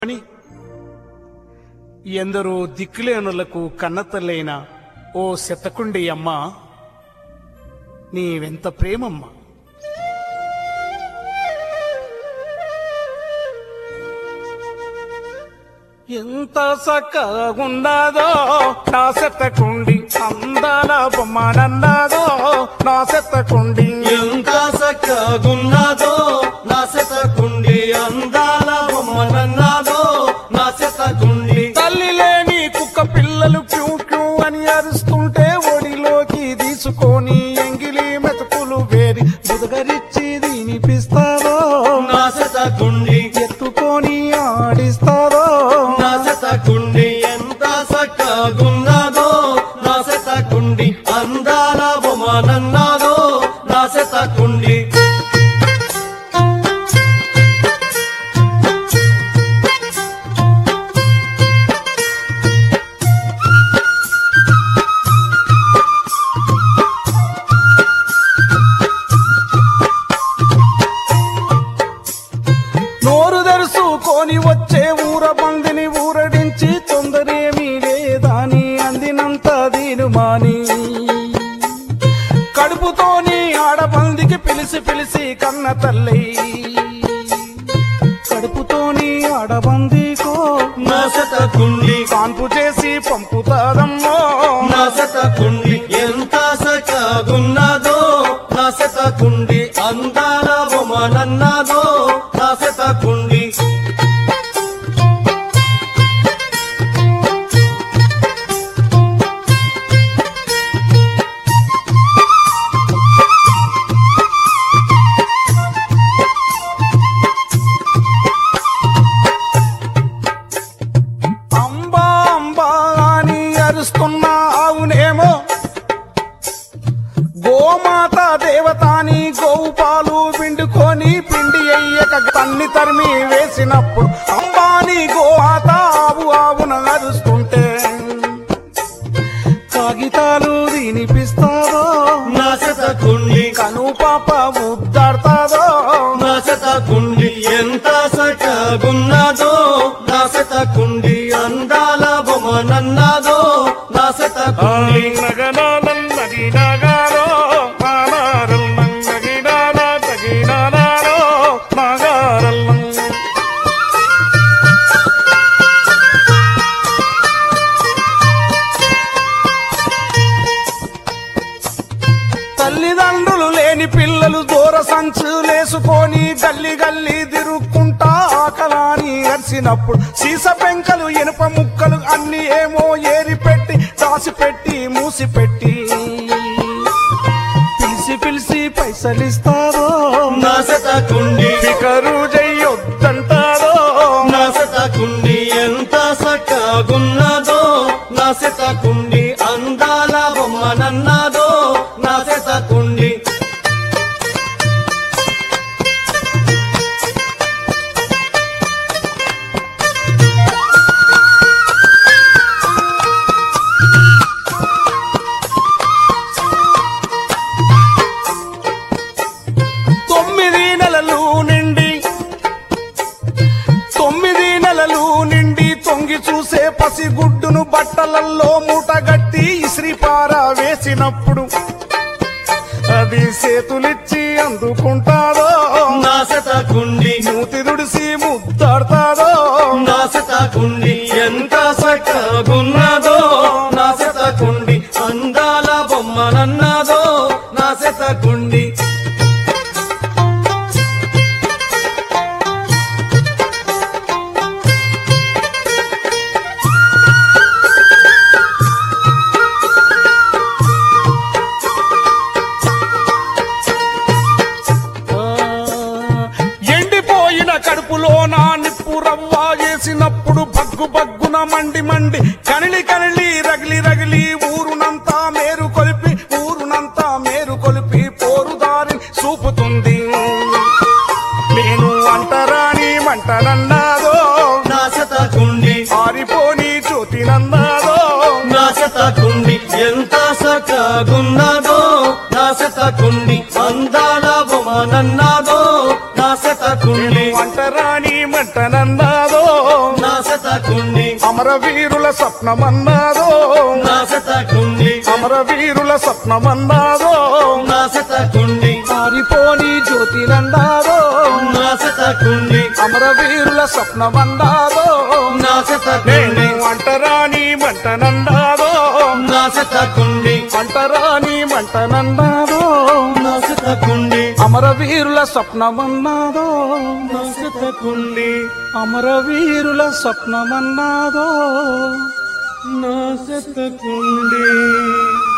అని ఎందరో దిక్కులేనులకు కన్నతల్లైన ఓ శతకుండి అమ్మ నీవెంత ప్రేమమ్మ ఎంత చక్కగున్నదో నా శతకుండి అందాల బొమ్మనన్నదో నా శతకుండి ఎంత చక్కగున్నదో నా శతకుండి అందాల బొమ్మనన్నాదో నా శతకుండి తల్లి లేని కుక్క పిల్లలు క్యూ క్యూ అని అరుస్తుంటే ఒడిలోకి తీసుకొని ఎంగిలి మెతుకులు వేరి బుదగరిచ్చి దీనిపిస్తారో నా శతకుండి ఎత్తుకొని ఆడిస్తారో నా శతకుండి ఎంత చక్కగున్నదో నా శతకుండి అందాల బొమ్మనన్నాదో నా శతకుండి నోరు తెరుసుకొని వచ్చే ఊర బందిని ఊరడించి తొందరేమీ లేదాని అందినంత దీను మాని కడుపుతోని ఆడబందికి పిలిచి పిలిచి కన్న తల్లి కడుపుతోని ఆడబందికో నా శతకుండి కాన్పు చేసి పంపుతాదమ్మో నా శతకుండి ఎంత సకగున్నదో నా శతకుండి అందాల బొమ్మనన్నాదో నా శతకుండి అంబా అంబా అని అరుస్తున్న ఆవునేమో గోమాత దేవతాని గోవు పాలు పిండుకొని పిండి అయ్యక తన్ని తరిమి వేసినప్పుడు అంబాని గోమాత ఆవు ఆవున అరుస్తుంటే కాగితాలు వినిపిస్తారో నా శతకుండి కను పాప ముద్దాడతాదో నా శతకుండి ఎంత సకగున్నదో నా శతకుండి అందాల బొమ్మనన్నాదో నా శతకుండి నగనాలన్నది నగారో మానారల్లంగగినాల తగినానారో మగారల్లం తల్లిదండ్రులు లేని పిల్లలు దూర సంచులేసుకొని గల్లి గల్లి తిరుక్కుంటా ఆకలాని అరిసినప్పుడు సీస పెంకలు ఇనుప ముక్కలు అన్ని ఏమో ఏరి పెట్టి దాసిపెట్టి మూసిపెట్టి పిలిచి పిలిచి పైసలిస్తారో నా శతకుండి ఫికరు చెయ్యొద్దంటారో నా శతకుండి ఎంత సక్కగున్నదో నా శతకుండి అందాల బొమ్మనన్నాదో నా శతకుండి తొమ్మిది నెలలు నిండి తొమ్మిది నెలలు నిండి తొంగి చూసే పసిగుడ్డును బట్టలల్లో మూటగట్టి ఇస్రిపార వేసినప్పుడు అది చేతులిచ్చి అందుకుంటాదో నా శతకుండి మూతి దుడిసి ముద్దాడతాదో నా శతకుండి ఎంత సక్కగున్నదో నా శతకుండి అందాల బొమ్మనన్నాదో నా శతకుండి ఎండిపోయిన కడుపులో నా నిప్పు రవ్వ వేసినప్పుడు బగ్గు బగ్గున మండి మండి కనిలి కనిలి రగిలి రగిలి ఊరునంతా మేరు కొలిపి ఊరునంతా మేరు కొలిపి పోరుదారి చూపుతుంది నేను అంటరాని మంటనన్నాదో నా శతకుండి ఆరిపోని జ్యోతినన్నాదో నా శతకుండి ఎంత సక్కగున్నదో నా శతకుండి అందాల బొమ్మనన్నాదో నా శతకుండి అంటరాని మంటనన్నాదో శతకుండి అమరవీరుల స్వప్నమన్నాదో నా శతకుండి అమరవీరుల స్వప్నమన్నాదో నా శతకుండి పారిపోని జ్యోతినందాదో నా శతకుండి అమరవీరుల స్వప్నమందాదో నా నేను శతకుండి అంటరాని మంటనందాదో నా శతకుండి అంటరాని మంటనందాదో నా శతకుండి అమరవీరుల స్వప్నమన్నాదో నా శతకుండి అమరవీరుల స్వప్నమన్నాదో నా శతకుండి